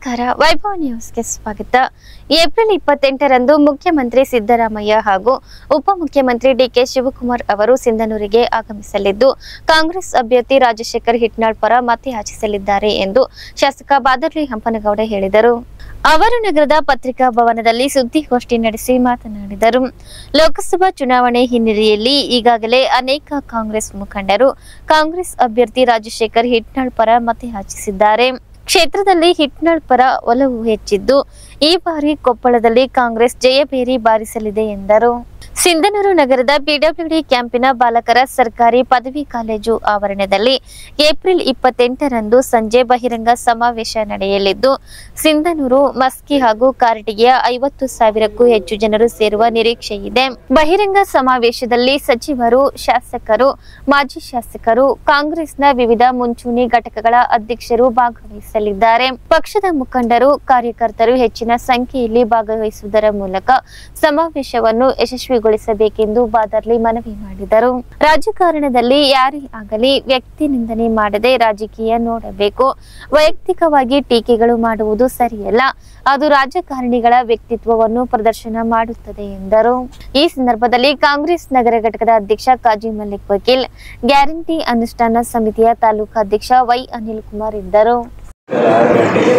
ನಮಸ್ಕಾರ ವೈಭವ ನ್ಯೂಸ್ಗೆ ಸ್ವಾಗತ ಏಪ್ರಿಲ್ ಇಪ್ಪತ್ತೆಂಟರಂದು ಮುಖ್ಯಮಂತ್ರಿ ಸಿದ್ದರಾಮಯ್ಯ ಹಾಗೂ ಉಪಮುಖ್ಯಮಂತ್ರಿ ಡಿಕೆ ಶಿವಕುಮಾರ್ ಅವರು ಸಿಂಧನೂರಿಗೆ ಆಗಮಿಸಲಿದ್ದು ಕಾಂಗ್ರೆಸ್ ಅಭ್ಯರ್ಥಿ ರಾಜಶೇಖರ್ ಹಿಟ್ನಾಳ್ ಪರ ಮತಯಾಚಿಸಲಿದ್ದಾರೆ ಎಂದು ಶಾಸಕ ಬಾದರ್ಲಿ ಹಂಪನಗೌಡ ಹೇಳಿದರು ಅವರು ನಗರದ ಪತ್ರಿಕಾ ಭವನದಲ್ಲಿ ಸುದ್ದಿಗೋಷ್ಠಿ ನಡೆಸಿ ಮಾತನಾಡಿದರು ಲೋಕಸಭಾ ಚುನಾವಣೆ ಹಿನ್ನೆಲೆಯಲ್ಲಿ ಈಗಾಗಲೇ ಅನೇಕ ಕಾಂಗ್ರೆಸ್ ಮುಖಂಡರು ಕಾಂಗ್ರೆಸ್ ಅಭ್ಯರ್ಥಿ ರಾಜಶೇಖರ್ ಹಿಟ್ನಾಳ್ ಪರ ಮತಯಾಚಿಸಿದ್ದಾರೆ ಕ್ಷೇತ್ರದಲ್ಲಿ ಹಿಟ್ನಾಳ್ ಪರ ಒಲವು ಹೆಚ್ಚಿದ್ದು ಈ ಬಾರಿ ಕೊಪ್ಪಳದಲ್ಲಿ ಕಾಂಗ್ರೆಸ್ ಜಯಬೇರಿ ಬಾರಿಸಲಿದೆ ಎಂದರು ಸಿಂಧನೂರು ನಗರದ ಪಿಡಬ್ಲ್ಯೂಡಿ ಕ್ಯಾಂಪಿನ ಬಾಲಕರ ಸರ್ಕಾರಿ ಪದವಿ ಕಾಲೇಜು ಆವರಣದಲ್ಲಿ ಏಪ್ರಿಲ್ ಇಪ್ಪತ್ತೆಂಟರಂದು ಸಂಜೆ ಬಹಿರಂಗ ಸಮಾವೇಶ ನಡೆಯಲಿದ್ದು ಸಿಂಧನೂರು ಮಸ್ಕಿ ಹಾಗೂ ಕಾರಟಗಿಯ ಐವತ್ತು ಸಾವಿರಕ್ಕೂ ಹೆಚ್ಚು ಜನರು ಸೇರುವ ನಿರೀಕ್ಷೆ ಇದೆ ಬಹಿರಂಗ ಸಮಾವೇಶದಲ್ಲಿ ಸಚಿವರು ಶಾಸಕರು ಮಾಜಿ ಶಾಸಕರು ಕಾಂಗ್ರೆಸ್ನ ವಿವಿಧ ಮುಂಚೂಣಿ ಘಟಕಗಳ ಅಧ್ಯಕ್ಷರು ಭಾಗವಹಿಸಲಿದ್ದಾರೆ ಪಕ್ಷದ ಮುಖಂಡರು ಕಾರ್ಯಕರ್ತರು ಹೆಚ್ಚಿನ ಸಂಖ್ಯೆಯಲ್ಲಿ ಭಾಗವಹಿಸುವುದರ ಮೂಲಕ ಸಮಾವೇಶವನ್ನು ಯಶಸ್ವಿಗೊಳಿಸಬೇಕೆಂದು ಬಾದರ್ಲಿ ಮನವಿ ಮಾಡಿದರು ರಾಜಕಾರಣದಲ್ಲಿ ಯಾರೇ ಆಗಲಿ ವ್ಯಕ್ತಿ ನಿಂದನೆ ಮಾಡದೆ ರಾಜಕೀಯ ನೋಡಬೇಕು ವೈಯಕ್ತಿಕವಾಗಿ ಟೀಕೆಗಳು ಮಾಡುವುದು ಸರಿಯಲ್ಲ ಅದು ರಾಜಕಾರಣಿಗಳ ವ್ಯಕ್ತಿತ್ವವನ್ನು ಪ್ರದರ್ಶನ ಮಾಡುತ್ತದೆ ಎಂದರು ಈ ಸಂದರ್ಭದಲ್ಲಿ ಕಾಂಗ್ರೆಸ್ ನಗರ ಘಟಕದ ಅಧ್ಯಕ್ಷ ಕಾಜಿ ಮಲ್ಲಿಕ್ ವಕೀಲ್ ಗ್ಯಾರಂಟಿ ಅನುಷ್ಠಾನ ಸಮಿತಿಯ ತಾಲೂಕಾ ಅಧ್ಯಕ್ಷ ವೈ ಅನಿಲ್ ಕುಮಾರ್ ಇದ್ದರು ಆರು ಗಂಟೆಗೆ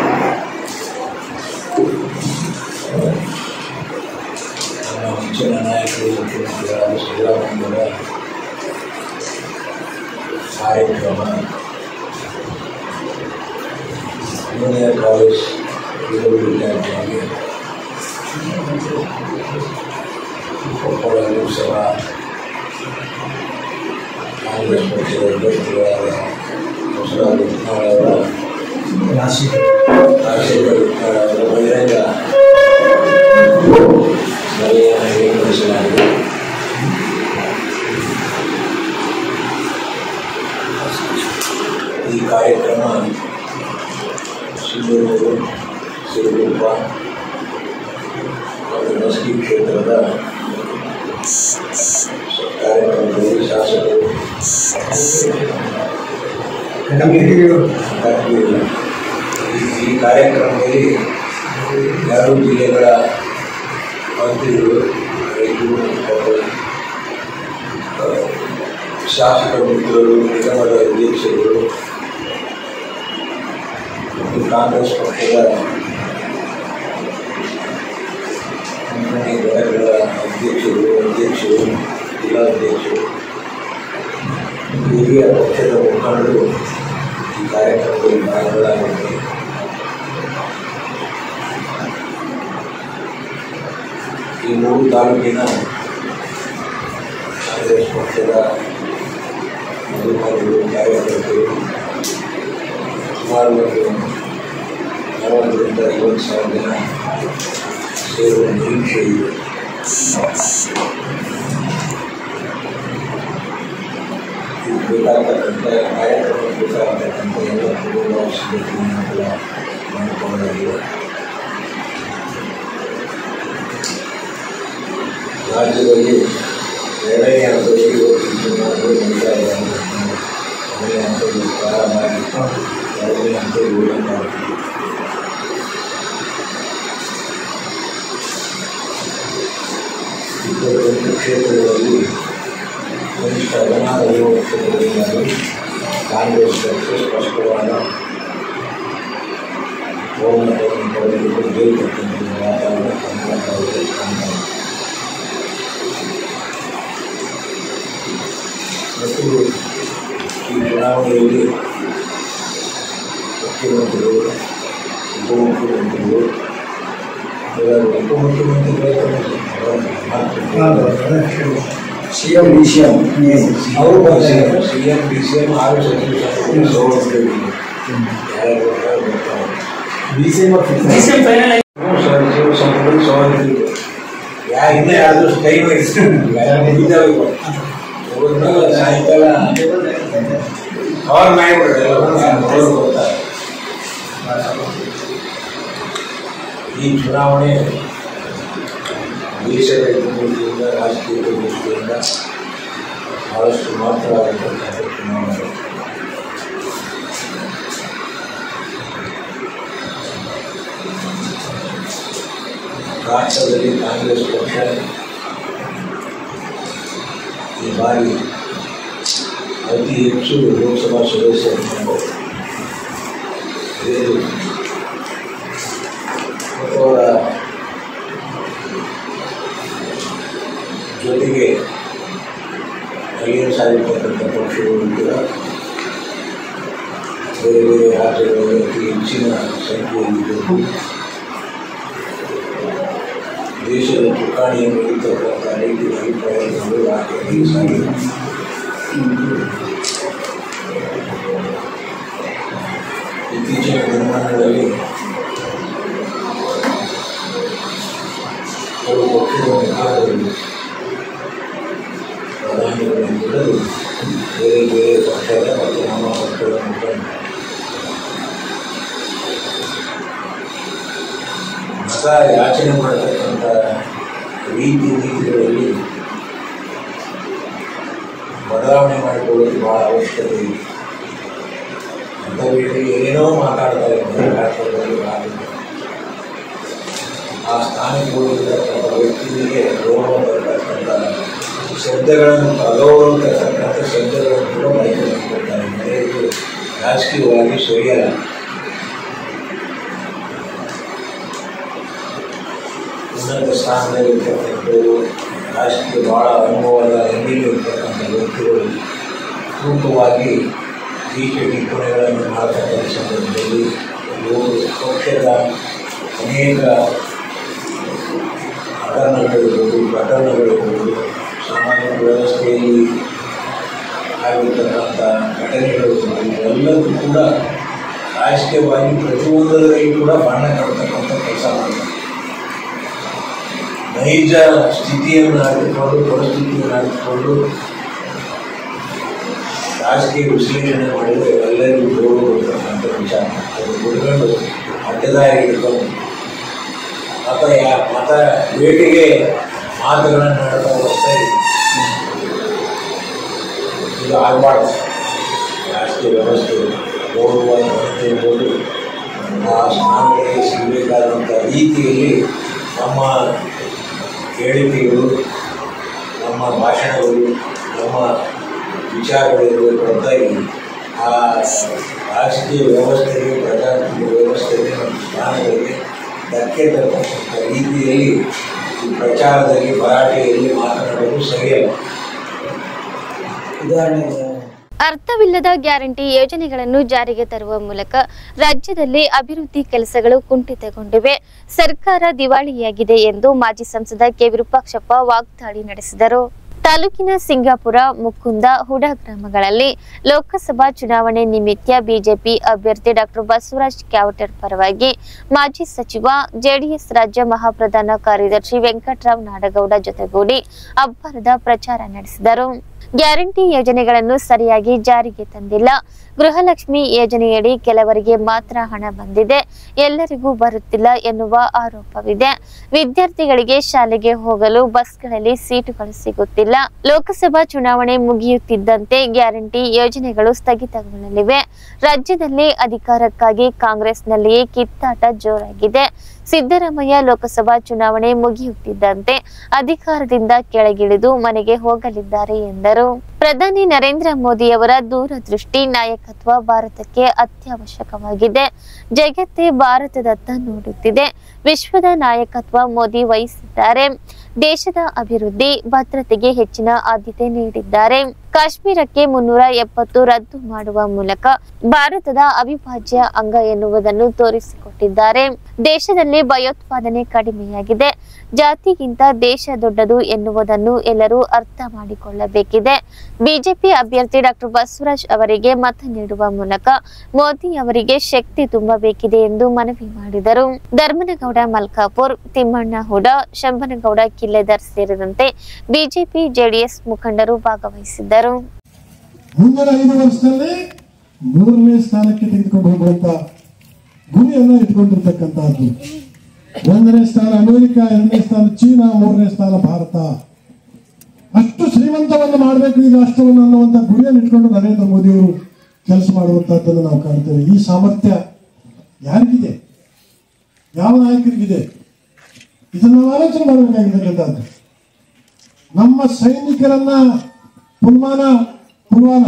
ನಮ್ಮ ನೆಚ್ಚಿನ ನಾಯಕರು ಮುಖ್ಯಮಂತ್ರಿಗಳಾದ ಶ್ರೀರಾಮಚಂದ್ರ ಕಾರ್ಯಕ್ರಮ ಜೂನಿಯರ್ ಕಾಲೇಜ್ ವಿದ್ಯಾರ್ಥಿ ವಿದ್ಯಾರ್ಥಿಯಾಗಿ ಕೊಪ್ಪಳ ಲೋಕಸಭಾ ಕಾಂಗ್ರೆಸ್ ಪಕ್ಷದ ಅಭ್ಯರ್ಥಿಗಳಾದ ಬಸವರಾಜ ಯತ್ನಾಳ್ ಅವರ ರಾಜಶೇಖರ್ ಯತ್ನಾಳ್ ಅವರ ಬಹಿರಂಗ ಸಭೆಯನ್ನು ಏರ್ಪಡಿಸಲಾಗಿದೆ ಈ ಕಾರ್ಯಕ್ರಮ ಸಿಂಧೂರು ಸಿರುಗುಪ್ಪ ಮತ್ತು ಮಸ್ಕಿ ಕ್ಷೇತ್ರದ ಕಾರ್ಯಕ್ರಮದಲ್ಲಿ ಶಾಸಕರು ಕಾರ್ಯಕ್ರಮ- ಈ- ಈ ಕಾರ್ಯಕ್ರಮದಲ್ಲಿ ಎರಡು ಜಿಲ್ಲೆಗಳ ಮಂತ್ರಿಗಳು ರೈತರು ಮತ್ತು ಆ, ಶಾಸಕ ಮಿತ್ರರು ನಿಗಮದ ಅಧ್ಯಕ್ಷರು ಮತ್ತು ಕಾಂಗ್ರೆಸ್ ಪಕ್ಷದ ಮುನ್ನಣಿ ಘಟಕಗಳ ಅಧ್ಯಕ್ಷರು ಅಧ್ಯಕ್ಷರು ಜಿಲ್ಲಾಧ್ಯಕ್ಷರು ಹಿರಿಯ ಪಕ್ಷದ ಮುಖಂಡರು ಈ ಕಾರ್ಯಕ್ರಮದಲ್ಲಿ ಭಾಗಗಳಾಗಿದ್ದಾರೆ ಈ ಮೂರು ತಾಲೂಕಿನ ಕಾಂಗ್ರೆಸ್ ಪಕ್ಷದ ಮುಖಂಡರು ಕಾರ್ಯಕರ್ತರು ಸುಮಾರು ಒಂದು ನಲವತ್ತರಿಂದ ಐವತ್ತು ಸಾವಿರ ಜನ ಸೇರುವ ನಿರೀಕ್ಷೆ ಇದೆ ಇದು ಬೇಕಾಗತಕ್ಕಂಥ ಕಾರ್ಯಕ್ರಮ ಬೇಕಾಗತಕ್ಕಂಥ ಎಲ್ಲ ಪೂರ್ವಸಿದ್ಧತೆಯನ್ನು ಕೂಡ ಮಾಡಿಕೊಳ್ಳಲಾಗಿದೆ ರಾಜ್ಯದಲ್ಲಿ ಎರಡನೇ ಹಂತದಲ್ಲಿ ಇವತ್ತು ಚುನಾವಣೆ ನಡೀತಾ ಇದೆ ಮೊದಲನೇ ಹಂತದಲ್ಲಿ ಪ್ರಾರಂಭ ಆಗಿತ್ತು ಎರಡನೇ ಹಂತದಲ್ಲಿ ಉಳಿದ ಇಪ್ಪತ್ತೊಂದು ಕ್ಷೇತ್ರಗಳಲ್ಲಿ ಕನಿಷ್ಠ ಹದಿನಾರು ಏಳು ಕ್ಷೇತ್ರಗಳಿಂದಾಗಿ ಕಾಂಗ್ರೆಸ್ ಪಕ್ಷ ಸ್ಪಷ್ಟವಾದ ಬಹುಮತವನ್ನು ಪಡೆದುಕೊಂಡು ಗೆಲ್ಲತಕ್ಕಂಥ ವಾತಾವರಣ ಕಂಡುಬಂದಿದೆ ಕಾಣ್ತಾ ಇದೆ. ಮತ್ತು ಈ ಚುನಾವಣೆಯಲ್ಲಿ ಮುಖ್ಯಮಂತ್ರಿಗಳು ಉಪಮುಖ್ಯಮಂತ್ರಿಗಳು ಎಲ್ಲರೂ ಉಪಮುಖ್ಯಮಂತ್ರಿಗಳೇ C M D C M ಅವರು ಬರ್ತಾರೆ C M D C M ಆರು ಸಚಿವ ಸೌಲಭ್ಯವಿದೆ ಯಾರು ಬರ್ತಾರೆ ಬರ್ತಾರೆ ಡಿ ಸಿ ಎಂ ಸಚಿವ ಸಂಪುಟ ಸೌಲಭ್ಯ ಯಾ ಇನ್ನೂ ಯಾರಾದ್ರೂ ಟೈಮ್ ಇದ್ದಾವೆ ಇವತ್ತು ಸಾಯಂಕಾಲ ಅವ್ರ ಮಾಡಿಬಿಡ್ರಿ ಎಲ್ಲರೂ ಬರ್ತಾರೆ ಈ ಚುನಾವಣೆ ದೇಶದ ದೃಷ್ಟಿಯಿಂದ ರಾಜಕೀಯದ ದೃಷ್ಟಿಯಿಂದ ಬಹಳಷ್ಟು ಮಹತ್ವವಾಗಿರ್ತಕ್ಕಂಥ ಚುನಾವಣೆ ರಾಷ್ಟ್ರದಲ್ಲಿ ಕಾಂಗ್ರೆಸ್ ಪಕ್ಷ ಈ ಬಾರಿ ಅತಿ ಹೆಚ್ಚು ಲೋಕಸಭಾ ಸದಸ್ಯರನ್ನು ಗೆದ್ದು ಮತ್ತು ಅವರ ಜೊತೆಗೆ ಐಎಸ್ ಆಗಿರ್ತಕ್ಕಂಥ ಪಕ್ಷಗಳು ಕೂಡ ಬೇರೆ ಬೇರೆ ರಾಜ್ಯಗಳಲ್ಲಿ ಅತಿ ಹೆಚ್ಚಿನ ಸಂಖ್ಯೆಯಲ್ಲಿ ಗೆದ್ದು ದೇಶದ ಚುಕ್ಕಾಣಿಯನ್ನು ಹಿಡಿತಕ್ಕಂಥ ನೈತಿಕ ಅಭಿಪ್ರಾಯಗಳು ರಾಜ್ಯದಲ್ಲಿ ಸಾಗಿದೆ ಇತ್ತೀಚಿನ ದಿನಮಾನಗಳಲ್ಲಿ ಕೆಲವು ಪಕ್ಷದ ಮುಖಂಡರು ಪ್ರಧಾನಿಗಳನ್ನು ಬಿಡಲು ಬೇರೆ ಬೇರೆ ಪಕ್ಷದ ಮತ್ತು ನಮ್ಮ ಪಕ್ಷದ ಮುಖಂಡ ಮತ ಯಾಚನೆ ಮಾಡತಕ್ಕಂಥ ರೀತಿ ನೀತಿಗಳಲ್ಲಿ ಬದಲಾವಣೆ ಮಾಡಿಕೊಳ್ಳೋದು ಬಹಳ ಅವಶ್ಯಕತೆ ಇದೆ ಅಂತ ಬಿಟ್ಟು ಏನೇನೋ ಮಾತಾಡ್ತಾ ಇದ್ದಾರೆ ರಾಷ್ಟ್ರದಲ್ಲಿ ಆಗಿದೆ ಆ ಸ್ಥಾನಕ್ಕೆ ಹೋಗಿರ್ತಕ್ಕಂಥ ವ್ಯಕ್ತಿಗಳಿಗೆ ಗೌರವ ಬರ್ತಕ್ಕಂಥ ಶಬ್ದಗಳನ್ನು ಅಗೌರವ ತಕ್ಕಂಥ ಶಬ್ದಗಳನ್ನು ಕೂಡ ಬಳಕೆ ಮಾಡಿಕೊಳ್ತಾರೆ ಇದು ರಾಜಕೀಯವಾಗಿ ಸರಿಯಲ್ಲ ಉನ್ನತ ಸ್ಥಾನದಲ್ಲಿರ್ತಕ್ಕಂಥವರು ರಾಜಕೀಯ ಭಾಳ ಅನುಭವದ ಹೆಮ್ಮೆಯಲ್ಲಿರ್ತಕ್ಕಂಥ ವ್ಯಕ್ತಿಗಳು ಸೂಕ್ತವಾಗಿ ಟೀಕೆ ಟಿಪ್ಪಣಿಗಳನ್ನು ಮಾಡತಕ್ಕಂಥ ಸಂದರ್ಭದಲ್ಲಿ ಇವರು ಪಕ್ಷದ ಅನೇಕ ಹಗರಣಗಳಿರ್ಬೋದು ಪ್ರಕರಣಗಳಿರ್ಬೋದು ಸಾಮಾನ್ಯ ವ್ಯವಸ್ಥೆಯಲ್ಲಿ ಆಗಿರ್ತಕ್ಕಂಥ ಘಟನೆಗಳು ಇವೆಲ್ಲವೂ ಕೂಡ ರಾಜಕೀಯವಾಗಿ ಪ್ರತಿಯೊಂದರಲ್ಲಿ ಕೂಡ ಬಣ್ಣ ಕಟ್ಟತಕ್ಕಂಥ ಕೆಲಸ ಮಾಡ್ತಾರೆ ನೈಜ ಸ್ಥಿತಿಯನ್ನು ಅರಿತುಕೊಂಡು ಪರಿಸ್ಥಿತಿಯನ್ನು ಅರಿತುಕೊಂಡು ರಾಜಕೀಯ ವಿಶ್ಲೇಷಣೆ ಮಾಡಿದರೆ ಎಲ್ಲರಿಗೂ ಗೌರವ ಕೊಡ್ತಕ್ಕಂಥ ವಿಚಾರ ಅದು ಬಿಟ್ಕೊಂಡು ಅಡ್ಡದಾರಿ ಹಿಡ್ಕೊಂಡು ಮತ ಯಾ ಮತ ಬೇಟೆಗೆ ಮಾತುಗಳನ್ನು ನಡೆದ ಹೋಗ್ತಾ ಇದು ಆಗಬಾರ್ದು ರಾಜಕೀಯ ವ್ಯವಸ್ಥೆ ಗೌರವ ಇರ್ಬೋದು ಆ ಸ್ಥಾನಗಳಿಗೆ ಸಿಗಬೇಕಾದಂಥ ರೀತಿಯಲ್ಲಿ ನಮ್ಮ ಹೇಳಿಕೆಗಳು ನಮ್ಮ ಭಾಷಣಗಳು ನಮ್ಮ ವಿಚಾರಗಳಿರಬೇಕು ಅಂತ ಇಲ್ಲಿ ಆ ರಾಜಕೀಯ ವ್ಯವಸ್ಥೆಗೆ ಪ್ರಜಾತಂತ್ರ ವ್ಯವಸ್ಥೆಗೆ ಮತ್ತು ಸ್ಥಾನಗಳಿಗೆ ಧಕ್ಕೆ ತರತಕ್ಕಂಥ ರೀತಿಯಲ್ಲಿ ಈ ಪ್ರಚಾರದಲ್ಲಿ ಭರಾಟೆಯಲ್ಲಿ ಮಾತನಾಡೋದು ಸರಿಯಲ್ಲ ಉದಾಹರಣೆಗೆ ಅರ್ಥವಿಲ್ಲದ ಗ್ಯಾರಂಟಿ ಯೋಜನೆಗಳನ್ನು ಜಾರಿಗೆ ತರುವ ಮೂಲಕ ರಾಜ್ಯದಲ್ಲಿ ಅಭಿವೃದ್ಧಿ ಕೆಲಸಗಳು ಕುಂಠಿತಗೊಂಡಿವೆ ಸರ್ಕಾರ ದಿವಾಳಿಯಾಗಿದೆ ಎಂದು ಮಾಜಿ ಸಂಸದ ಕೆ ವಿರೂಪಾಕ್ಷಪ್ಪ ವಾಗ್ದಾಳಿ ನಡೆಸಿದರು ತಾಲೂಕಿನ ಸಿಂಗಾಪುರ ಮುಕುಂದ ಹುಡ ಗ್ರಾಮಗಳಲ್ಲಿ ಲೋಕಸಭಾ ಚುನಾವಣೆ ನಿಮಿತ್ತ ಬಿಜೆಪಿ ಅಭ್ಯರ್ಥಿ ಡಾಕ್ಟರ್ ಬಸವರಾಜ್ ಕ್ಯಾವಟರ್ ಪರವಾಗಿ ಮಾಜಿ ಸಚಿವ ಜೆಡಿಎಸ್ ರಾಜ್ಯ ಮಹಾಪ್ರಧಾನ ಕಾರ್ಯದರ್ಶಿ ವೆಂಕಟರಾವ್ ನಾಡಗೌಡ ಜೊತೆಗೂಡಿ ಅಬ್ಬರದ ಪ್ರಚಾರ ನಡೆಸಿದರು ಗ್ಯಾರಂಟಿ ಯೋಜನೆಗಳನ್ನು ಸರಿಯಾಗಿ ಜಾರಿಗೆ ತಂದಿಲ್ಲ ಗೃಹಲಕ್ಷ್ಮಿ ಯೋಜನೆಯಡಿ ಕೆಲವರಿಗೆ ಮಾತ್ರ ಹಣ ಬಂದಿದೆ ಎಲ್ಲರಿಗೂ ಬರುತ್ತಿಲ್ಲ ಎನ್ನುವ ಆರೋಪವಿದೆ ವಿದ್ಯಾರ್ಥಿಗಳಿಗೆ ಶಾಲೆಗೆ ಹೋಗಲು ಬಸ್ಗಳಲ್ಲಿ ಸೀಟುಗಳು ಸಿಗುತ್ತಿಲ್ಲ ಲೋಕಸಭಾ ಚುನಾವಣೆ ಮುಗಿಯುತ್ತಿದ್ದಂತೆ ಗ್ಯಾರಂಟಿ ಯೋಜನೆಗಳು ಸ್ಥಗಿತಗೊಳ್ಳಲಿವೆ ರಾಜ್ಯದಲ್ಲಿ ಅಧಿಕಾರಕ್ಕಾಗಿ ಕಾಂಗ್ರೆಸ್ನಲ್ಲಿಯೇ ಕಿತ್ತಾಟ ಜೋರಾಗಿದೆ ಸಿದ್ದರಾಮಯ್ಯ ಲೋಕಸಭಾ ಚುನಾವಣೆ ಮುಗಿಯುತ್ತಿದ್ದಂತೆ ಅಧಿಕಾರದಿಂದ ಕೆಳಗಿಳಿದು ಮನೆಗೆ ಹೋಗಲಿದ್ದಾರೆ ಎಂದರು ಪ್ರಧಾನಿ ನರೇಂದ್ರ ಮೋದಿಯವರ ದೂರದೃಷ್ಟಿ ನಾಯಕತ್ವ ಭಾರತಕ್ಕೆ ಅತ್ಯವಶ್ಯಕವಾಗಿದೆ ಜಗತ್ತೇ ಭಾರತದತ್ತ ನೋಡುತ್ತಿದೆ ವಿಶ್ವದ ನಾಯಕತ್ವ ಮೋದಿ ವಹಿಸಿದ್ದಾರೆ ದೇಶದ ಅಭಿವೃದ್ಧಿ ಭದ್ರತೆಗೆ ಹೆಚ್ಚಿನ ಆದ್ಯತೆ ನೀಡಿದ್ದಾರೆ ಕಾಶ್ಮೀರಕ್ಕೆ ಮುನ್ನೂರ ಎಪ್ಪತ್ತು ರದ್ದು ಮಾಡುವ ಮೂಲಕ ಭಾರತದ ಅವಿಭಾಜ್ಯ ಅಂಗ ಎನ್ನುವುದನ್ನು ತೋರಿಸಿಕೊಟ್ಟಿದ್ದಾರೆ ದೇಶದಲ್ಲಿ ಭಯೋತ್ಪಾದನೆ ಕಡಿಮೆಯಾಗಿದೆ ಜಾತಿಗಿಂತ ದೇಶ ದೊಡ್ಡದು ಎನ್ನುವುದನ್ನು ಎಲ್ಲರೂ ಅರ್ಥ ಮಾಡಿಕೊಳ್ಳಬೇಕಿದೆ ಬಿಜೆಪಿ ಅಭ್ಯರ್ಥಿ ಡಾಕ್ಟರ್ ಬಸವರಾಜ್ ಅವರಿಗೆ ಮತ ನೀಡುವ ಮೂಲಕ ಮೋದಿ ಅವರಿಗೆ ಶಕ್ತಿ ತುಂಬಬೇಕಿದೆ ಎಂದು ಮನವಿ ಮಾಡಿದರು ಧರ್ಮನಗೌಡ ಮಲ್ಕಾಪುರ್ ತಿಮ್ಮಣ್ಣ ಹುಡ ಶಂಭನಗೌಡ ಕಿಲ್ಲೆದರ್ ಸೇರಿದಂತೆ ಬಿಜೆಪಿ ಜೆಡಿಎಸ್ ಮುಖಂಡರು ಭಾಗವಹಿಸಿದ್ದರು ಮುಂದಿನ ಐದು ವರ್ಷದಲ್ಲಿ ಮೂರನೇ ಸ್ಥಾನಕ್ಕೆ ತೆಗೆದುಕೊಂಡು ಹೋಗುವಂತ ಗುರಿಯನ್ನ ಇಟ್ಕೊಂಡಿರ್ತಕ್ಕಂಥದ್ದು ಒಂದನೇ ಸ್ಥಾನ ಅಮೆರಿಕ ಎರಡನೇ ಸ್ಥಾನ ಚೀನಾ ಮೂರನೇ ಸ್ಥಾನ ಭಾರತ ಅಷ್ಟು ಶ್ರೀಮಂತವನ್ನು ಮಾಡಬೇಕು ಈ ರಾಷ್ಟ್ರವನ್ನು ಅನ್ನುವಂಥ ಗುರಿಯನ್ನು ಇಟ್ಕೊಂಡು ನರೇಂದ್ರ ಮೋದಿ ಅವರು ಕೆಲಸ ಮಾಡುವಂತಹದ್ದನ್ನು ನಾವು ಕಾಣ್ತೇವೆ ಈ ಸಾಮರ್ಥ್ಯ ಯಾರಿಗಿದೆ ಯಾವ ನಾಯಕರಿಗಿದೆ ಇದನ್ನ ನಾವು ಆಲೋಚನೆ ಮಾಡಬೇಕಾಗಿರ್ತಕ್ಕಂಥದ್ದು ನಮ್ಮ ಸೈನಿಕರನ್ನ ಪುಲ್ವಾನ ಪುಲ್ವಾನ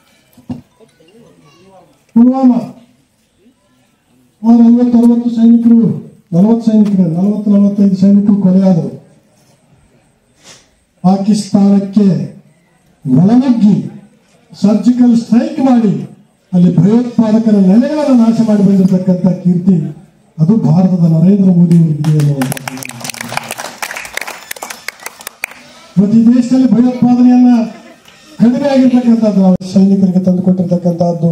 ಪುಲ್ವಾಮ ಸುಮಾರು ಐವತ್ತು ಅರವತ್ತು ಸೈನಿಕರು ನಲವತ್ತು ಸೈನಿಕರು ನಲವತ್ತು ನಲವತ್ತೈದು ಸೈನಿಕರು ಕೊಲೆಯಾದರು ಪಾಕಿಸ್ತಾನಕ್ಕೆ ಒಳನುಗ್ಗಿ ಸರ್ಜಿಕಲ್ ಸ್ಟ್ರೈಕ್ ಮಾಡಿ ಅಲ್ಲಿ ಭಯೋತ್ಪಾದಕರ ನೆಲೆಗಳನ್ನು ನಾಶ ಮಾಡಿ ಬಂದಿರತಕ್ಕಂಥ ಕೀರ್ತಿ ಅದು ಭಾರತದ ನರೇಂದ್ರ ಮೋದಿ ಅವರಿಗಿದೆ ಅನ್ನುವಂಥದ್ದು ಇವತ್ತು ಈ ದೇಶದಲ್ಲಿ ಭಯೋತ್ಪಾದನೆಯನ್ನ ಕಡಿಮೆ ಆಗಿರ್ತಕ್ಕಂಥದ್ದು ನಾವು ಸೈನಿಕರಿಗೆ ತಂದುಕೊಟ್ಟಿರ್ತಕ್ಕಂಥದ್ದು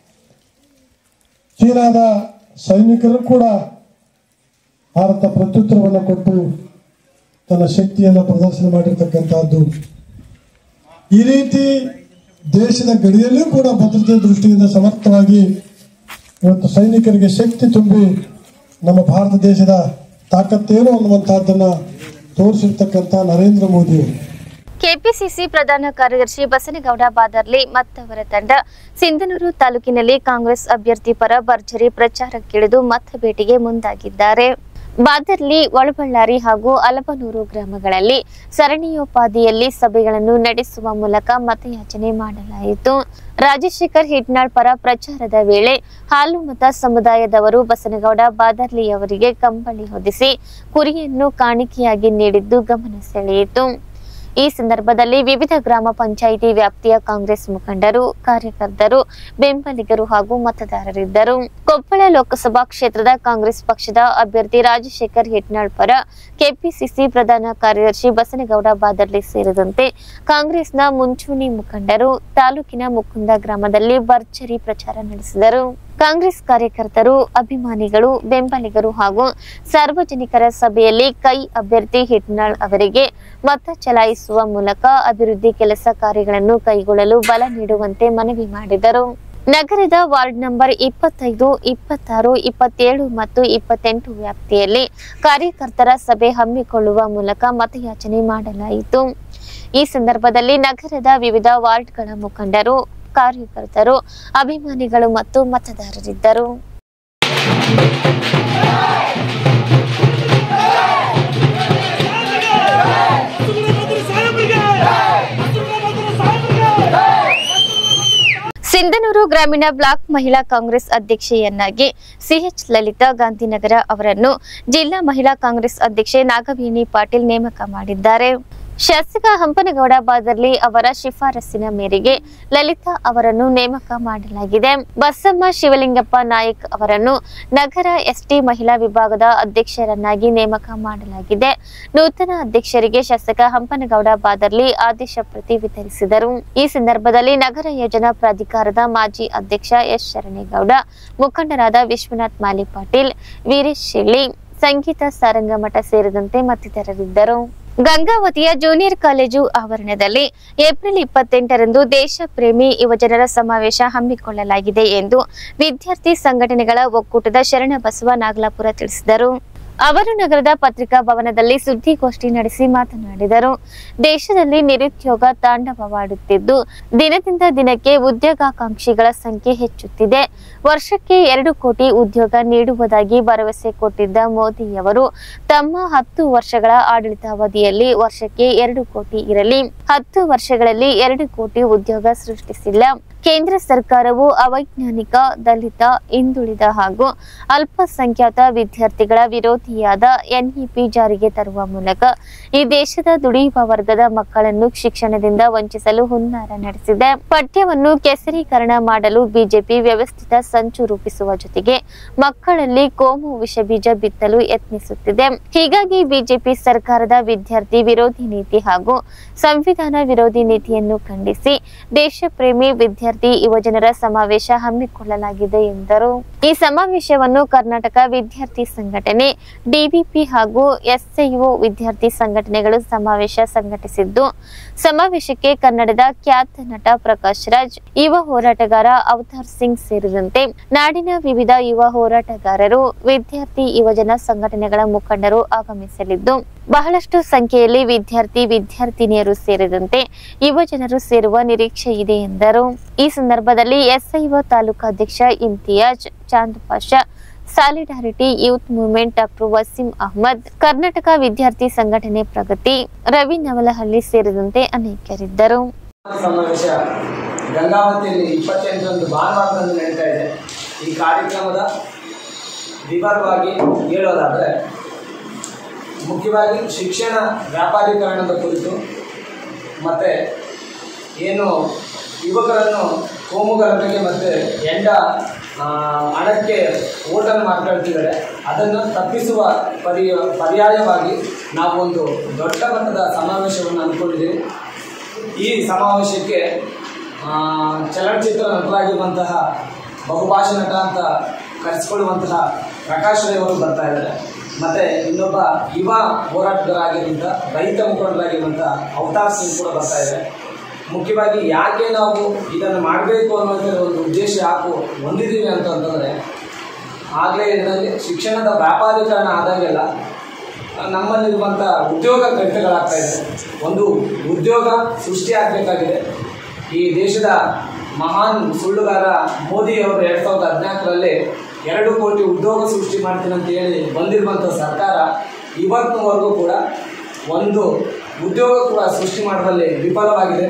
ಚೀನಾದ ಸೈನಿಕರು ಕೂಡ ಭಾರತ ಪ್ರತ್ಯುತ್ತರವನ್ನು ಕೊಟ್ಟು ತನ್ನ ಶಕ್ತಿಯನ್ನು ಪ್ರದರ್ಶನ ಮಾಡಿರ್ತಕ್ಕಂಥದ್ದು ಈ ರೀತಿ ದೇಶದ ಗಡಿಯಲ್ಲೂ ಕೂಡ ಭದ್ರತೆ ದೃಷ್ಟಿಯಿಂದ ಸಮರ್ಥವಾಗಿ ಇವತ್ತು ಸೈನಿಕರಿಗೆ ಶಕ್ತಿ ತುಂಬಿ ನಮ್ಮ ಭಾರತ ದೇಶದ ತಾಕತ್ತೇನು ಅನ್ನುವಂತಹದ್ದನ್ನ ತೋರಿಸಿರ್ತಕ್ಕಂಥ ನರೇಂದ್ರ ಮೋದಿ ಅವರು ಕೆಪಿಸಿಸಿ ಪ್ರಧಾನ ಕಾರ್ಯದರ್ಶಿ ಬಸನಗೌಡ ಬಾದರ್ಲಿ ಮತ್ತವರ ತಂಡ ಸಿಂಧನೂರು ತಾಲೂಕಿನಲ್ಲಿ ಕಾಂಗ್ರೆಸ್ ಅಭ್ಯರ್ಥಿ ಪರ ಭರ್ಜರಿ ಪ್ರಚಾರಕ್ಕಿಳಿದು ಮತ ಭೇಟಿಗೆ ಮುಂದಾಗಿದ್ದಾರೆ ಬಾದರ್ಲಿ ಒಳಬಳ್ಳಾರಿ ಹಾಗೂ ಅಲಬನೂರು ಗ್ರಾಮಗಳಲ್ಲಿ ಸರಣಿಯೋಪಾದಿಯಲ್ಲಿ ಸಭೆಗಳನ್ನು ನಡೆಸುವ ಮೂಲಕ ಮತಯಾಚನೆ ಮಾಡಲಾಯಿತು ರಾಜಶೇಖರ್ ಹಿಟ್ನಾಳ್ ಪರ ಪ್ರಚಾರದ ವೇಳೆ ಹಾಲು ಮತ ಸಮುದಾಯದವರು ಬಸನಗೌಡ ಬಾದರ್ಲಿ ಅವರಿಗೆ ಕಂಬಳಿ ಹೊದಿಸಿ ಕುರಿಯನ್ನು ಕಾಣಿಕೆಯಾಗಿ ನೀಡಿದ್ದು ಗಮನ ಸೆಳೆಯಿತು ಈ ಸಂದರ್ಭದಲ್ಲಿ ವಿವಿಧ ಗ್ರಾಮ ಪಂಚಾಯಿತಿ ವ್ಯಾಪ್ತಿಯ ಕಾಂಗ್ರೆಸ್ ಮುಖಂಡರು ಕಾರ್ಯಕರ್ತರು ಬೆಂಬಲಿಗರು ಹಾಗೂ ಮತದಾರರಿದ್ದರು ಕೊಪ್ಪಳ ಲೋಕಸಭಾ ಕ್ಷೇತ್ರದ ಕಾಂಗ್ರೆಸ್ ಪಕ್ಷದ ಅಭ್ಯರ್ಥಿ ರಾಜಶೇಖರ್ ಹೆಟ್ನಾಳ್ ಪರ ಕೆಪಿಸಿಸಿ ಪ್ರಧಾನ ಕಾರ್ಯದರ್ಶಿ ಬಸನಗೌಡ ಬಾದರ್ಲಿ ಸೇರಿದಂತೆ ಕಾಂಗ್ರೆಸ್ನ ಮುಂಚೂಣಿ ಮುಖಂಡರು ತಾಲೂಕಿನ ಮುಕುಂದ ಗ್ರಾಮದಲ್ಲಿ ಭರ್ಜರಿ ಪ್ರಚಾರ ನಡೆಸಿದರು ಕಾಂಗ್ರೆಸ್ ಕಾರ್ಯಕರ್ತರು ಅಭಿಮಾನಿಗಳು ಬೆಂಬಲಿಗರು ಹಾಗೂ ಸಾರ್ವಜನಿಕರ ಸಭೆಯಲ್ಲಿ ಕೈ ಅಭ್ಯರ್ಥಿ ಹಿಟ್ನಾಳ್ ಅವರಿಗೆ ಮತ ಚಲಾಯಿಸುವ ಮೂಲಕ ಅಭಿವೃದ್ಧಿ ಕೆಲಸ ಕಾರ್ಯಗಳನ್ನು ಕೈಗೊಳ್ಳಲು ಬಲ ನೀಡುವಂತೆ ಮನವಿ ಮಾಡಿದರು ನಗರದ ವಾರ್ಡ್ ನಂಬರ್ ಇಪ್ಪತ್ತೈದು ಇಪ್ಪತ್ತಾರು ಇಪ್ಪತ್ತೇಳು ಮತ್ತು ಇಪ್ಪತ್ತೆಂಟು ವ್ಯಾಪ್ತಿಯಲ್ಲಿ ಕಾರ್ಯಕರ್ತರ ಸಭೆ ಹಮ್ಮಿಕೊಳ್ಳುವ ಮೂಲಕ ಮತಯಾಚನೆ ಮಾಡಲಾಯಿತು ಈ ಸಂದರ್ಭದಲ್ಲಿ ನಗರದ ವಿವಿಧ ವಾರ್ಡ್ಗಳ ಮುಖಂಡರು ಕಾರ್ಯಕರ್ತರು ಅಭಿಮಾನಿಗಳು ಮತ್ತು ಮತದಾರರಿದ್ದರು ಸಿಂಧನೂರು ಗ್ರಾಮೀಣ ಬ್ಲಾಕ್ ಮಹಿಳಾ ಕಾಂಗ್ರೆಸ್ ಅಧ್ಯಕ್ಷೆಯನ್ನಾಗಿ ಸಿಎಚ್ ಲಲಿತಾ ಗಾಂಧಿನಗರ ಅವರನ್ನು ಜಿಲ್ಲಾ ಮಹಿಳಾ ಕಾಂಗ್ರೆಸ್ ಅಧ್ಯಕ್ಷೆ ನಾಗವೇಣಿ ಪಾಟೀಲ್ ನೇಮಕ ಮಾಡಿದ್ದಾರೆ ಶಾಸಕ ಹಂಪನಗೌಡ ಬಾದರ್ಲಿ ಅವರ ಶಿಫಾರಸ್ಸಿನ ಮೇರೆಗೆ ಲಲಿತಾ ಅವರನ್ನು ನೇಮಕ ಮಾಡಲಾಗಿದೆ ಬಸಮ್ಮ ಶಿವಲಿಂಗಪ್ಪ ನಾಯಕ್ ಅವರನ್ನು ನಗರ ಎಸ್ಟಿ ಮಹಿಳಾ ವಿಭಾಗದ ಅಧ್ಯಕ್ಷರನ್ನಾಗಿ ನೇಮಕ ಮಾಡಲಾಗಿದೆ ನೂತನ ಅಧ್ಯಕ್ಷರಿಗೆ ಶಾಸಕ ಹಂಪನಗೌಡ ಬಾದರ್ಲಿ ಆದೇಶ ಪ್ರತಿ ವಿತರಿಸಿದರು ಈ ಸಂದರ್ಭದಲ್ಲಿ ನಗರ ಯೋಜನಾ ಪ್ರಾಧಿಕಾರದ ಮಾಜಿ ಅಧ್ಯಕ್ಷ ಎಸ್ ಶರಣೇಗೌಡ ಮುಖಂಡರಾದ ವಿಶ್ವನಾಥ್ ಮಾಲಿ ಪಾಟೀಲ್ ವೀರೇಶ್ ಶಿಳ್ಳಿ ಸಂಗೀತ ಸಾರಂಗಮಠ ಸೇರಿದಂತೆ ಮತ್ತಿತರರಿದ್ದರು ಗಂಗಾವತಿಯ ಜೂನಿಯರ್ ಕಾಲೇಜು ಆವರಣದಲ್ಲಿ ಏಪ್ರಿಲ್ ಇಪ್ಪತ್ತೆಂಟರಂದು ದೇಶ ಪ್ರೇಮಿ ಯುವಜನರ ಸಮಾವೇಶ ಹಮ್ಮಿಕೊಳ್ಳಲಾಗಿದೆ ಎಂದು ವಿದ್ಯಾರ್ಥಿ ಸಂಘಟನೆಗಳ ಒಕ್ಕೂಟದ ಶರಣಬಸವ ನಾಗಲಾಪುರ ತಿಳಿಸಿದರು ಅವರು ನಗರದ ಪತ್ರಿಕಾ ಭವನದಲ್ಲಿ ಸುದ್ದಿಗೋಷ್ಠಿ ನಡೆಸಿ ಮಾತನಾಡಿದರು ದೇಶದಲ್ಲಿ ನಿರುದ್ಯೋಗ ತಾಂಡವವಾಡುತ್ತಿದ್ದು ದಿನದಿಂದ ದಿನಕ್ಕೆ ಉದ್ಯೋಗಾಕಾಂಕ್ಷಿಗಳ ಸಂಖ್ಯೆ ಹೆಚ್ಚುತ್ತಿದೆ ವರ್ಷಕ್ಕೆ ಎರಡು ಕೋಟಿ ಉದ್ಯೋಗ ನೀಡುವುದಾಗಿ ಭರವಸೆ ಕೊಟ್ಟಿದ್ದ ಮೋದಿಯವರು ತಮ್ಮ ಹತ್ತು ವರ್ಷಗಳ ಆಡಳಿತಾವಧಿಯಲ್ಲಿ ವರ್ಷಕ್ಕೆ ಎರಡು ಕೋಟಿ ಇರಲಿ ಹತ್ತು ವರ್ಷಗಳಲ್ಲಿ ಎರಡು ಕೋಟಿ ಉದ್ಯೋಗ ಸೃಷ್ಟಿಸಿಲ್ಲ ಕೇಂದ್ರ ಸರ್ಕಾರವು ಅವೈಜ್ಞಾನಿಕ ದಲಿತ ಹಿಂದುಳಿದ ಹಾಗೂ ಅಲ್ಪಸಂಖ್ಯಾತ ವಿದ್ಯಾರ್ಥಿಗಳ ವಿರೋಧಿಯಾದ ಎನ್ಇಪಿ ಜಾರಿಗೆ ತರುವ ಮೂಲಕ ಈ ದೇಶದ ದುಡಿಯುವ ವರ್ಗದ ಮಕ್ಕಳನ್ನು ಶಿಕ್ಷಣದಿಂದ ವಂಚಿಸಲು ಹುನ್ನಾರ ನಡೆಸಿದೆ ಪಠ್ಯವನ್ನು ಕೆಸರೀಕರಣ ಮಾಡಲು ಬಿಜೆಪಿ ವ್ಯವಸ್ಥಿತ ಸಂಚು ರೂಪಿಸುವ ಜೊತೆಗೆ ಮಕ್ಕಳಲ್ಲಿ ಕೋಮು ವಿಷಬೀಜ ಬಿತ್ತಲು ಯತ್ನಿಸುತ್ತಿದೆ ಹೀಗಾಗಿ ಬಿಜೆಪಿ ಸರ್ಕಾರದ ವಿದ್ಯಾರ್ಥಿ ವಿರೋಧಿ ನೀತಿ ಹಾಗೂ ಸಂವಿಧಾನ ವಿರೋಧಿ ನೀತಿಯನ್ನು ಖಂಡಿಸಿ ದೇಶ ಪ್ರೇಮಿ ವಿದ್ಯಾರ್ಥಿ ಯುವಜನರ ಸಮಾವೇಶ ಹಮ್ಮಿಕೊಳ್ಳಲಾಗಿದೆ ಎಂದರು ಈ ಸಮಾವೇಶವನ್ನು ಕರ್ನಾಟಕ ವಿದ್ಯಾರ್ಥಿ ಸಂಘಟನೆ ಡಿಬಿಪಿ ಹಾಗೂ ಎಸ್ಐಒ ವಿದ್ಯಾರ್ಥಿ ಸಂಘಟನೆಗಳು ಸಮಾವೇಶ ಸಂಘಟಿಸಿದ್ದು ಸಮಾವೇಶಕ್ಕೆ ಕನ್ನಡದ ಖ್ಯಾತ ನಟ ಪ್ರಕಾಶ್ ರಾಜ್ ಯುವ ಹೋರಾಟಗಾರ ಅವತಾರ್ ಸಿಂಗ್ ಸೇರಿದಂತೆ ನಾಡಿನ ವಿವಿಧ ಯುವ ಹೋರಾಟಗಾರರು ವಿದ್ಯಾರ್ಥಿ ಯುವಜನ ಸಂಘಟನೆಗಳ ಮುಖಂಡರು ಆಗಮಿಸಲಿದ್ದು ಬಹಳಷ್ಟು ಸಂಖ್ಯೆಯಲ್ಲಿ ವಿದ್ಯಾರ್ಥಿ ವಿದ್ಯಾರ್ಥಿನಿಯರು ಸೇರಿದಂತೆ ಯುವಜನರು ಸೇರುವ ನಿರೀಕ್ಷೆ ಇದೆ ಎಂದರು ಈ ಸಂದರ್ಭದಲ್ಲಿ ಎಸ್ಐಒ ತಾಲೂಕಾಧ್ಯಕ್ಷ Imtiyaz Chand Pasha solidarity youth movement doctor Waseem Ahmed Karnataka ವಿದ್ಯಾರ್ಥಿ ಸಂಘಟನೆ ಪ್ರಗತಿ ರವಿ ನವಲಹಳ್ಳಿ ಸೇರಿದಂತೆ ಅನೇಕರಿದ್ದರು ಸಮಾವೇಶ ಗಂಗಾವತಿಯಲ್ಲಿ ಇಪ್ಪತ್ತೆಂಟರಂದು ಭಾನುವಾರದಂದು ನಡೀತಾ ಇದೆ ಈ ಕಾರ್ಯಕ್ರಮದ ವಿವರವಾಗಿ ಹೇಳೋದಾದರೆ ಮುಖ್ಯವಾಗಿ ಶಿಕ್ಷಣ ವ್ಯಾಪಾರೀಕರಣದ ಕುರಿತು ಮತ್ತು ಏನು ಯುವಕರನ್ನು ಕೋಮುಗಲಭೆಗೆ ಮತ್ತು ಎಂಡ ಆ, ಹಣಕ್ಕೆ ಓಟನ್ನು ಮಾಡ್ಕೊಳ್ತಿದ್ದಾರೆ ಅದನ್ನು ತಪ್ಪಿಸುವ ಪರಿ ಪರ್ಯಾಯವಾಗಿ ನಾವು ಒಂದು ದೊಡ್ಡ ಮಟ್ಟದ ಸಮಾವೇಶವನ್ನು ಅಂದ್ಕೊಂಡಿದ್ದೀವಿ ಈ ಸಮಾವೇಶಕ್ಕೆ ಆ, ಚಲನಚಿತ್ರ ನಟರಾಗಿರುವಂತಹ ಬಹುಭಾಷಾ ನಟ ಅಂತ ಕರೆಸಿಕೊಳ್ಳುವಂತಹ ಪ್ರಕಾಶ್ ರೈ ಅವರು ಬರ್ತಾ ಇದ್ದಾರೆ ಮತ್ತು ಇನ್ನೊಬ್ಬ ಯುವ ಹೋರಾಟಗಾರರಾಗಿರುವಂಥ ರೈತ ಮುಖಂಡರಾಗಿರುವಂಥ ಅವತಾರ್ ಸಿಂಗ್ ಕೂಡ ಬರ್ತಾ ಇದ್ದಾರೆ ಮುಖ್ಯವಾಗಿ ಯಾಕೆ ನಾವು ಇದನ್ನು ಮಾಡಬೇಕು ಅನ್ನೋದ್ರ ಒಂದು ಉದ್ದೇಶ ಯಾಕು ಹೊಂದಿದ್ದೀವಿ ಅಂತಂತಂದರೆ ಆಗಲೇ ಹೇಳಿದಂಗೆ ಶಿಕ್ಷಣದ ವ್ಯಾಪಾರೀಕರಣ ಆದಾಗೆಲ್ಲ ನಮ್ಮಲ್ಲಿರುವಂಥ ಉದ್ಯೋಗ ಕಡಿತಗಳಾಗ್ತಾ ಇದೆ ಒಂದು ಉದ್ಯೋಗ ಸೃಷ್ಟಿ ಆಗಬೇಕಾಗಿದೆ ಈ ದೇಶದ ಮಹಾನ್ ಸುಳ್ಳುಗಾರ ಮೋದಿಯವರು ಎರಡು ಸಾವಿರದ ಹದಿನಾಲ್ಕರಲ್ಲಿ ಎರಡು ಕೋಟಿ ಉದ್ಯೋಗ ಸೃಷ್ಟಿ ಮಾಡ್ತೀನಿ ಅಂತ ಹೇಳಿ ಬಂದಿರುವಂಥ ಸರ್ಕಾರ ಇವತ್ತಿನವರೆಗೂ ಕೂಡ ಒಂದು ಉದ್ಯೋಗ ಕೂಡ ಸೃಷ್ಟಿ ಮಾಡುವಲ್ಲಿ ವಿಫಲವಾಗಿದೆ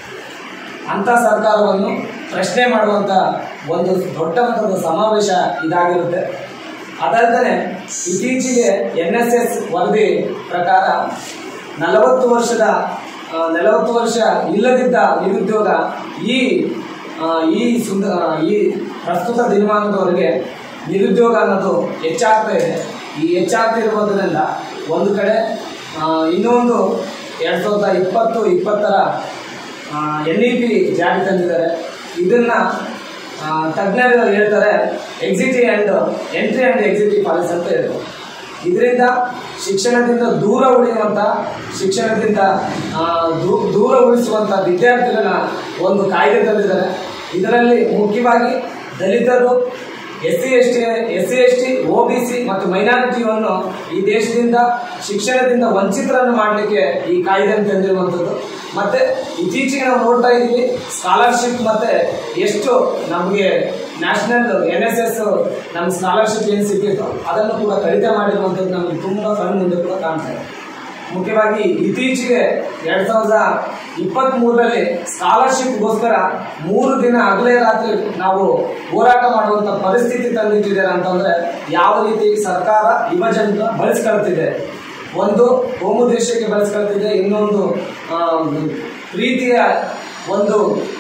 ಅಂಥ ಸರ್ಕಾರವನ್ನು ಪ್ರಶ್ನೆ ಮಾಡುವಂಥ ಒಂದು ದೊಡ್ಡ ಮಟ್ಟದ ಸಮಾವೇಶ ಇದಾಗಿರುತ್ತೆ ಅದಲ್ಲದೆ ಇತ್ತೀಚೆಗೆ ಎನ್ ಎಸ್ ಎಸ್ ವರದಿ ಪ್ರಕಾರ ನಲವತ್ತು ವರ್ಷದ ಆ, ನಲವತ್ತು ವರ್ಷ ಇಲ್ಲದಿದ್ದ ನಿರುದ್ಯೋಗ ಈ ಆ, ಈ ಸುಂದ ಆ, ಈ ಪ್ರಸ್ತುತ ದಿನಮಾನದವರೆಗೆ ನಿರುದ್ಯೋಗ ಅನ್ನೋದು ಹೆಚ್ಚಾಗ್ತಾ ಇದೆ ಈ ಹೆಚ್ಚಾಗ್ತಿರೋದ್ರಿಂದ ಒಂದು ಕಡೆ ಆ, ಇನ್ನೊಂದು ಎರಡು ಸಾವಿರದ ಇಪ್ಪತ್ತು ಇಪ್ಪತ್ತರ ಎನ್ ಇ ಪಿ ಜಾರಿ ತಂದಿದ್ದಾರೆ ಇದನ್ನ ಆ, ತಜ್ಞರು ಹೇಳ್ತಾರೆ exit and entry and exit policy ಅಂತ ಹೇಳ್ತಾರೆ ಇದರಿಂದ ಶಿಕ್ಷಣದಿಂದ ದೂರ ಉಳಿಯುವಂಥ ಶಿಕ್ಷಣದಿಂದ ಆ, ದೂ- ದೂರ ಉಳಿಸುವಂಥ ವಿದ್ಯಾರ್ಥಿಗಳ ಒಂದು ಕಾಯ್ದೆ ತಂದಿದ್ದಾರೆ ಇದರಲ್ಲಿ ಮುಖ್ಯವಾಗಿ ದಲಿತರು S C S T S C S T O B C ಮತ್ತು ಮೈನಾರಿಟಿಯನ್ನು ಈ ದೇಶದಿಂದ ಶಿಕ್ಷಣದಿಂದ ವಂಚಿತರನ್ನು ಮಾಡಲಿಕ್ಕೆ ಈ ಕಾಯ್ದೆಯನ್ನು ತಂದಿರುವಂಥದ್ದು ಮತ್ತು ಇತ್ತೀಚೆಗೆ ನಾವು ನೋಡ್ತಾ ಇದ್ದೀವಿ ಸ್ಕಾಲರ್ಶಿಪ್ ಮತ್ತು ಎಷ್ಟು ನಮಗೆ ನ್ಯಾಷನಲ್ ಎನ್ ಎಸ್ ಎಸ್ ನಮ್ಮ ಸ್ಕಾಲರ್ಶಿಪ್ ಏನು ಸಿಕ್ಕಿತ್ತು ಅದನ್ನು ಕೂಡ ಕಡಿತ ಮಾಡಿರುವಂಥದ್ದು ನಮಗೆ ತುಂಬ ಕಣ್ಣು ಮುಂದೆ ಕೂಡ ಕಾಣ್ತಾ ಇದೆ ಮುಖ್ಯವಾಗಿ ಇತ್ತೀಚೆಗೆ ಎರಡು ಸಾವಿರದ ಇಪ್ಪತ್ತ್ ಮೂರರಲ್ಲಿ ಸ್ಕಾಲರ್ಶಿಪ್ಗೋಸ್ಕರ ಮೂರು ದಿನ ಹಗಲೇ ರಾತ್ರಿ ನಾವು ಹೋರಾಟ ಮಾಡುವಂಥ ಪರಿಸ್ಥಿತಿ ತಂದಿಟ್ಟಿದ್ದಾರೆ ಅಂತಂದ್ರೆ ಯಾವ ರೀತಿ ಸರ್ಕಾರ ಯುವ ಜನರ ಬಳಸ್ಕೊಳ್ತಿದೆ ಒಂದು ಕೋಮು ದೇಶಕ್ಕೆ ಬಳಸ್ಕೊಳ್ತಿದೆ ಇನ್ನೊಂದು ಆ, ಪ್ರೀತಿಯ ಒಂದು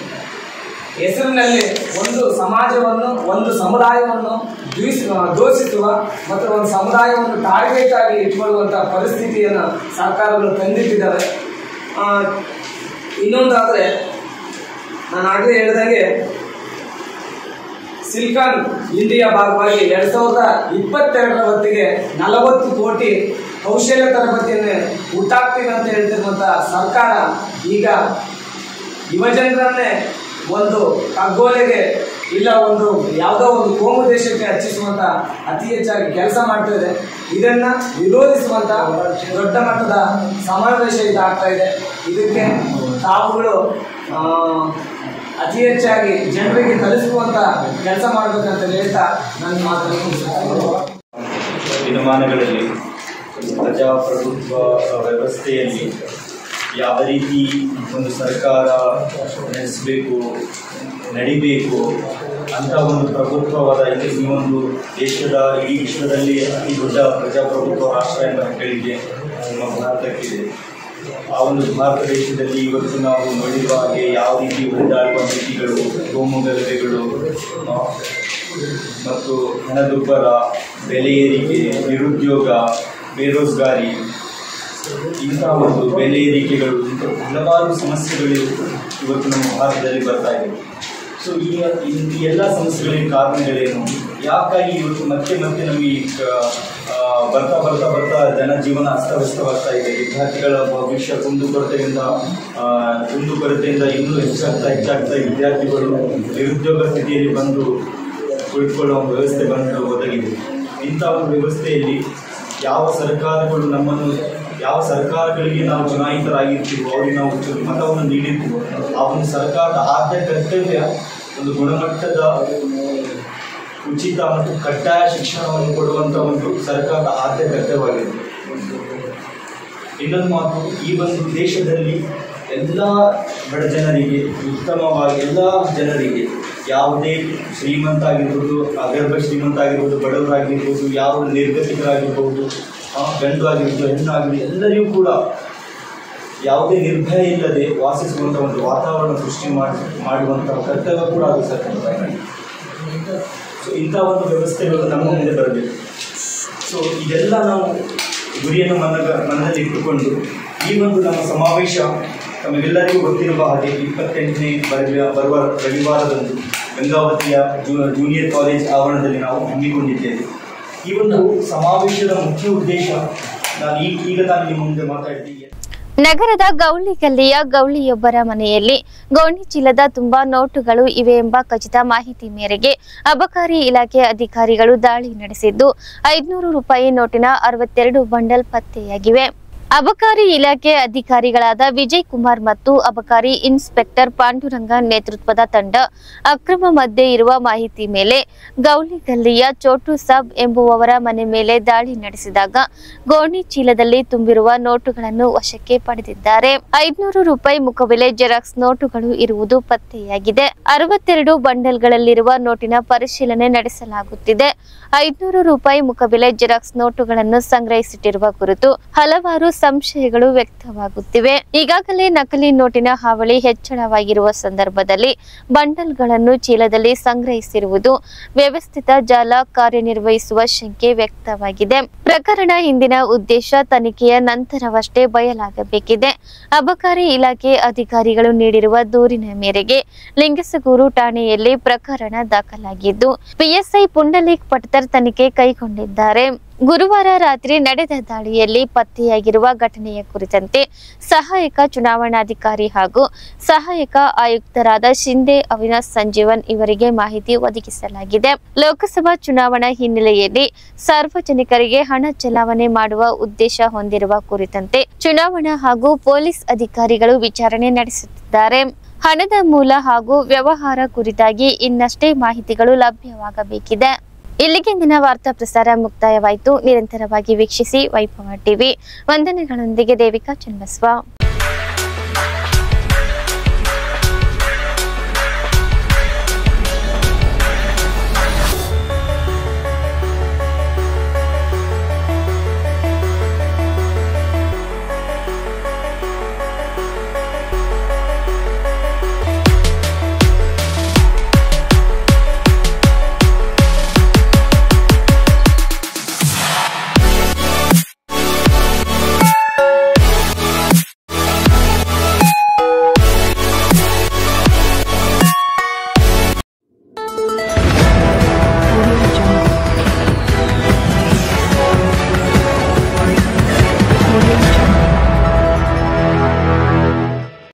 ಹೆಸರಿನಲ್ಲಿ ಒಂದು ಸಮಾಜವನ್ನು ಒಂದು ಸಮುದಾಯವನ್ನು ದ್ವೇಷ ದೋಷಿಸುವ ಮತ್ತು ಒಂದು ಸಮುದಾಯವನ್ನು ಟಾರ್ಗೆಟ್ ಆಗಿ ಇಟ್ಕೊಳ್ಳುವಂಥ ಪರಿಸ್ಥಿತಿಯನ್ನು ಸರ್ಕಾರಗಳು ತಂದಿಟ್ಟಿದ್ದಾವೆ ಆ, ಇನ್ನೊಂದಾದರೆ ನಾನು ಆಗಲೇ ಹೇಳಿದಾಗೆ ಸಿಲಿಕಾನ್ ಇಂಡಿಯಾ ಭಾಗವಾಗಿ ಎರಡ್ ಸಾವಿರದ ಇಪ್ಪತ್ತೆರಡರ ಹೊತ್ತಿಗೆ ನಲವತ್ತು ಕೋಟಿ ಕೌಶಲ್ಯ ತರಬೇತಿಯನ್ನು ಹುಟ್ಟಾಕ್ತೀವಿ ಅಂತ ಹೇಳ್ತಿರುವಂಥ ಸರ್ಕಾರ ಈಗ ಯುವಜನರನ್ನೇ ಒಂದು ಕಗ್ಗೋಲೆಗೆ ಇಲ್ಲ ಒಂದು ಯಾವುದೋ ಒಂದು ಕೋಮು ದೇಶಕ್ಕೆ ಹಚ್ಚಿಸುವಂತ ಅತಿ ಹೆಚ್ಚಾಗಿ ಕೆಲಸ ಮಾಡ್ತಿದೆ ಇದನ್ನ ವಿರೋಧಿಸುವಂತ ದೊಡ್ಡ ಮಟ್ಟದ ಸಮಾವೇಶ ಇದಾಗ್ತಾ ಇದೆ ಇದಕ್ಕೆ ತಾವುಗಳು ಆ, ಅತಿ ಹೆಚ್ಚಾಗಿ ಜನರಿಗೆ ತಲುಪಿಸುವಂತ ಕೆಲಸ ಮಾಡ್ಬೇಕಂತ ಹೇಳ್ತಾ ನನ್ನ ಮಾತನ್ನು ಮುಗಿಸ್ತೇನೆ. ದಿನಮಾನಗಳಲ್ಲಿ ಪ್ರಜಾಪ್ರಭುತ್ವ ವ್ಯವಸ್ಥೆಯಲ್ಲಿ ಯಾವ ರೀತಿ ಒಂದು ಸರ್ಕಾರ ನಡೆಸಬೇಕು ನಡಿಬೇಕು ಅಂತ ಒಂದು ಪ್ರಭುತ್ವವಾದ ಇಲ್ಲಿ ಈ ಒಂದು ದೇಶದ ಇಡೀ ವಿಶ್ವದಲ್ಲಿ ಅತಿ ದೊಡ್ಡ ಪ್ರಜಾಪ್ರಭುತ್ವ ರಾಷ್ಟ್ರ ಎಂಬ ಹೆಗ್ಗಳಿಕೆ ನಮ್ಮ ಭಾರತಕ್ಕಿದೆ ಆ ಒಂದು ಭಾರತ ದೇಶದಲ್ಲಿ ಇವತ್ತು ನಾವು ನೋಡಿರುವ ಹಾಗೆ ಯಾವ ರೀತಿ ಹೊಡೆದಾಡುವ ನೀತಿಗಳು ಕೋಮು ಗಲಭೆಗಳು ಆ, ಮತ್ತು ಹಣದುಬ್ಬರ ಬೆಲೆ ಏರಿಕೆ ನಿರುದ್ಯೋಗ ಬೇರೋಜ್ಗಾರಿ ಇಂತಹ ಒಂದು ಬೆಲೆ ಏರಿಕೆಗಳು ಇಂಥ ಹಲವಾರು ಸಮಸ್ಯೆಗಳು ಇವತ್ತು ನಮ್ಮ ಭಾರತದಲ್ಲಿ ಬರ್ತಾ ಇದೆ ಸೊ ಈ ಈ ಎಲ್ಲ ಸಮಸ್ಯೆಗಳಿಗೆ ಕಾರಣಗಳೇನು ಯಾಕಾಗಿ ಇವತ್ತು ಮತ್ತೆ ಮತ್ತೆ ನಮಗೆ ಈ ಕ- ಆ, ಬರ್ತಾ ಬರ್ತಾ ಬರ್ತಾ ಜನಜೀವನ ಅಸ್ತವ್ಯಸ್ತವಾಗ್ತಾ ಇದೆ ವಿದ್ಯಾರ್ಥಿಗಳ ಭವಿಷ್ಯ ಕುಂದುಕೊರತೆಯಿಂದ ಆ, ಕುಂದುಕೊರತೆಯಿಂದ ಇನ್ನೂ ಹೆಚ್ಚಾಗ್ತಾ ಹೆಚ್ಚಾಗ್ತಾ ವಿದ್ಯಾರ್ಥಿಗಳು ನಿರುದ್ಯೋಗ ಸ್ಥಿತಿಯಲ್ಲಿ ಬಂದು ಕುಳಿತುಕೊಳ್ಳುವ ಒಂದು ವ್ಯವಸ್ಥೆ ಬಂದು ಒದಗಿದೆ ಇಂಥ ಒಂದು ವ್ಯವಸ್ಥೆಯಲ್ಲಿ ಯಾವ ಸರ್ಕಾರಗಳು ನಮ್ಮನ್ನು ಯಾವ ಸರ್ಕಾರಗಳಿಗೆ ನಾವು ಚುನಾಯಿತರಾಗಿರ್ತೀವೋ ಅವರಿಗೆ ನಾವು ಚು- ಮತವನ್ನು ನೀಡಿರ್ತೀವೋ ಆ ಒಂದು ಸರ್ಕಾರದ ಆದ್ಯ ಕರ್ತವ್ಯ ಒಂದು ಗುಣಮಟ್ಟದ ಉಚಿತ ಮತ್ತು ಕಡ್ಡಾಯ ಶಿಕ್ಷಣವನ್ನು ಕೊಡುವಂಥ ಒಂದು ಸರ್ಕಾರದ ಆದ್ಯ ಕರ್ತವ್ಯವಾಗಿದೆ ಇನ್ನೊಂದು ಮಾತು ಈ ಒಂದು ದೇಶದಲ್ಲಿ ಎಲ್ಲ ಬಡ ಜನರಿಗೆ ಉತ್ತಮವಾಗಿ ಎಲ್ಲ ಜನರಿಗೆ ಯಾವುದೇ ಶ್ರೀಮಂತ ಆಗಿರ್ಬೋದು ಅಗರ್ಭ ಶ್ರೀಮಂತ ಆಗಿರ್ಬೋದು ಬಡವರಾಗಿರ್ಬೋದು ಯಾವ ನಿರ್ಗತಿಕರಾಗಿರ್ಬೋದು ಆ, ಗಂಡು ಆಗಿರ್ಬೋದು ಹೆಣ್ಣು ಆಗಿರ್ಬೋದು ಎಲ್ಲರಿಗೂ ಕೂಡ ಯಾವುದೇ ನಿರ್ಭಯ ಇಲ್ಲದೆ ವಾಸಿಸುವಂಥ ಒಂದು ವಾತಾವರಣ ಸೃಷ್ಟಿ ಮಾಡಿ ಮಾಡುವಂಥ ಕರ್ತವ್ಯ ಕೂಡ ಅದು ಸರ್ಕಾರದ ಸೊ ಇಂಥ ಒಂದು ವ್ಯವಸ್ಥೆಗಳು ನಮ್ಮ ಮುಂದೆ ಬರಬೇಕು ಸೊ ಇದೆಲ್ಲ ನಾವು ಗುರಿಯನ್ನು ಮನಗ ಮನದಲ್ಲಿ ಇಟ್ಟುಕೊಂಡು ಈ ಒಂದು ನಮ್ಮ ಸಮಾವೇಶ ತಮಗೆಲ್ಲರಿಗೂ ಗೊತ್ತಿರುವ ಹಾಗೆ ಇಪ್ಪತ್ತೆಂಟನೇ ಬರುವ ಬರುವ ರವಿವಾರದಂದು ಗಂಗಾವತಿಯ ಜೂ- ಜೂನಿಯರ್ ಕಾಲೇಜ್ ಆವರಣದಲ್ಲಿ ನಾವು ಹಮ್ಮಿಕೊಂಡಿದ್ದೇವೆ ಈ ಒಂದು ಸಮಾವೇಶದ ಮುಖ್ಯ ಉದ್ದೇಶ ನಾನು ಈಗ ಈಗ ನಾನು ನಿಮ್ಮ ಮುಂದೆ ಮಾತಾಡ್ತೀನಿ ನಗರದ ಗೌಳಿ ಗಲ್ಲಿಯ ಗೌಳಿಯೊಬ್ಬರ ಮನೆಯಲ್ಲಿ ಗೋಣಿ ಚೀಲದ ತುಂಬಾ ನೋಟುಗಳು ಇವೆ ಎಂಬ ಖಚಿತ ಮಾಹಿತಿ ಮೇರೆಗೆ ಅಬಕಾರಿ ಇಲಾಖೆ ಅಧಿಕಾರಿಗಳು ದಾಳಿ ನಡೆಸಿದ್ದು ಐದುನೂರು ರೂಪಾಯಿ ನೋಟಿನ ಅರವತ್ತೆರಡು ಬಂಡಲ್ ಪತ್ತೆಯಾಗಿವೆ ಅಬಕಾರಿ ಇಲಾಖೆ ಅಧಿಕಾರಿಗಳಾದ ವಿಜಯ್ ಕುಮಾರ್ ಮತ್ತು ಅಬಕಾರಿ ಇನ್ಸ್ಪೆಕ್ಟರ್ ಪಾಂಡುರಂಗ ನೇತೃತ್ವದ ತಂಡ ಅಕ್ರಮ ಮಧ್ಯೆ ಇರುವ ಮಾಹಿತಿ ಮೇಲೆ ಗೌಲಿಗಲ್ಲಿಯ ಚೋಟು ಸಾಬ್ ಎಂಬುವವರ ಮನೆ ಮೇಲೆ ದಾಳಿ ನಡೆಸಿದಾಗ ಗೋಣಿ ಚೀಲದಲ್ಲಿ ತುಂಬಿರುವ ನೋಟುಗಳನ್ನು ವಶಕ್ಕೆ ಪಡೆದಿದ್ದಾರೆ ಐದ್ನೂರು ರೂಪಾಯಿ ಮುಖಬೆಲೆ ಜೆರಾಕ್ಸ್ ನೋಟುಗಳು ಇರುವುದು ಪತ್ತೆಯಾಗಿದೆ ಅರವತ್ತೆರಡು ಬಂಡಲ್ಗಳಲ್ಲಿರುವ ನೋಟಿನ ಪರಿಶೀಲನೆ ನಡೆಸಲಾಗುತ್ತಿದೆ ಐದ್ನೂರು ರೂಪಾಯಿ ಮುಖಬೆಲೆ ಜೆರಾಕ್ಸ್ ನೋಟುಗಳನ್ನು ಸಂಗ್ರಹಿಸಿಟ್ಟಿರುವ ಕುರಿತು ಹಲವಾರು ಸಂಶಯಗಳು ವ್ಯಕ್ತವಾಗುತ್ತಿವೆ ಈಗಾಗಲೇ ನಕಲಿ ನೋಟಿನ ಹಾವಳಿ ಹೆಚ್ಚಳವಾಗಿರುವ ಸಂದರ್ಭದಲ್ಲಿ ಬಂಡಲ್ಗಳನ್ನು ಚೀಲದಲ್ಲಿ ಸಂಗ್ರಹಿಸಿರುವುದು ವ್ಯವಸ್ಥಿತ ಜಾಲ ಕಾರ್ಯನಿರ್ವಹಿಸುವ ಶಂಕೆ ವ್ಯಕ್ತವಾಗಿದೆ ಪ್ರಕರಣ ಹಿಂದಿನ ಉದ್ದೇಶ ತನಿಖೆಯ ನಂತರವಷ್ಟೇ ಬಯಲಾಗಬೇಕಿದೆ ಅಬಕಾರಿ ಇಲಾಖೆ ಅಧಿಕಾರಿಗಳು ನೀಡಿರುವ ದೂರಿನ ಮೇರೆಗೆ ಲಿಂಗಸಗೂರು ಠಾಣೆಯಲ್ಲಿ ಪ್ರಕರಣ ದಾಖಲಾಗಿದ್ದು ಪಿಎಸ್ಐ ಪುಂಡಲೀಕ್ ಪಟ್ತರ್ ತನಿಖೆ ಕೈಗೊಂಡಿದ್ದಾರೆ ಗುರುವಾರ ರಾತ್ರಿ ನಡೆದ ದಾಳಿಯಲ್ಲಿ ಪತ್ತೆಯಾಗಿರುವ ಘಟನೆಯ ಕುರಿತಂತೆ ಸಹಾಯಕ ಚುನಾವಣಾಧಿಕಾರಿ ಹಾಗೂ ಸಹಾಯಕ ಆಯುಕ್ತರಾದ ಶಿಂದೆ ಅವಿನಾಶ್ ಸಂಜೀವನ್ ಇವರಿಗೆ ಮಾಹಿತಿ ಒದಗಿಸಲಾಗಿದೆ ಲೋಕಸಭಾ ಚುನಾವಣಾ ಹಿನ್ನೆಲೆಯಲ್ಲಿ ಸಾರ್ವಜನಿಕರಿಗೆ ಹಣ ಚಲಾವಣೆ ಮಾಡುವ ಉದ್ದೇಶ ಹೊಂದಿರುವ ಕುರಿತಂತೆ ಚುನಾವಣಾ ಹಾಗೂ ಪೊಲೀಸ್ ಅಧಿಕಾರಿಗಳು ವಿಚಾರಣೆ ನಡೆಸುತ್ತಿದ್ದಾರೆ ಹಣದ ಮೂಲ ಹಾಗೂ ವ್ಯವಹಾರ ಕುರಿತಾಗಿ ಇನ್ನಷ್ಟೇ ಮಾಹಿತಿಗಳು ಲಭ್ಯವಾಗಬೇಕಿದೆ ಇಲ್ಲಿಗೆ ಇಂದಿನ ವಾರ್ತಾ ಪ್ರಸಾರ ಮುಕ್ತಾಯವಾಯಿತು ನಿರಂತರವಾಗಿ ವೀಕ್ಷಿಸಿ ವೈಭವ ಟಿವಿ ವಂದನೆಗಳೊಂದಿಗೆ ದೇವಿಕಾ ಚನ್ನಬಸವ